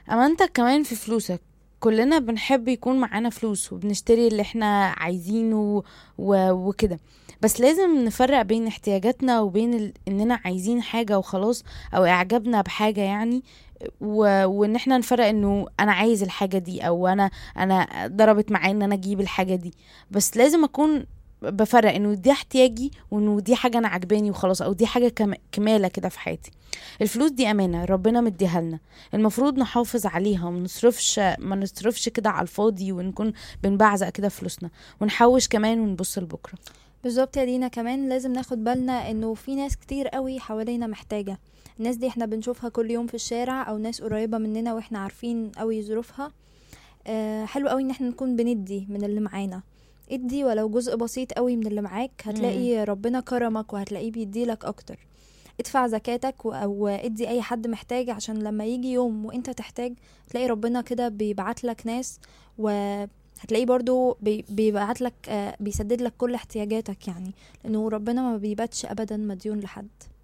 امانتك كمان في فلوسك كلنا بنحب يكون معانا فلوس وبنشتري اللي احنا عايزينه و... وكده بس لازم نفرق بين احتياجاتنا وبين ال... اننا عايزين حاجة وخلاص او اعجابنا بحاجة يعني و... وان احنا نفرق انه انا عايز الحاجة دي او انا انا ضربت معايا ان انا اجيب الحاجة دي بس لازم اكون بفرق انه دي احتياجي وانه دي حاجة انا عجباني وخلاص او دي حاجة كم... كمالة كده في حياتي الفلوس دي امانة ربنا مديها لنا المفروض نحافظ عليها وما نصرفش ما نصرفش كده على الفاضي ونكون بنبعزق كده فلوسنا ونحوش كمان ونبص لبكره بالظبط يا دينا كمان لازم ناخد بالنا انه في ناس كتير قوي حوالينا محتاجة الناس دي احنا بنشوفها كل يوم في الشارع او ناس قريبة مننا واحنا عارفين قوي ظروفها آه حلو قوي ان احنا نكون بندي من اللي معانا ادي ولو جزء بسيط قوي من اللي معاك هتلاقي ربنا كرمك وهتلاقيه بيديلك اكتر ادفع زكاتك و- او ادي اي حد محتاج عشان لما يجي يوم وانت تحتاج تلاقي ربنا كده بيبعت لك ناس وهتلاقيه برضو بي- بيبعت لك آه، بيسدد لك كل احتياجاتك يعني لانه ربنا ما بيباتش ابدا مديون لحد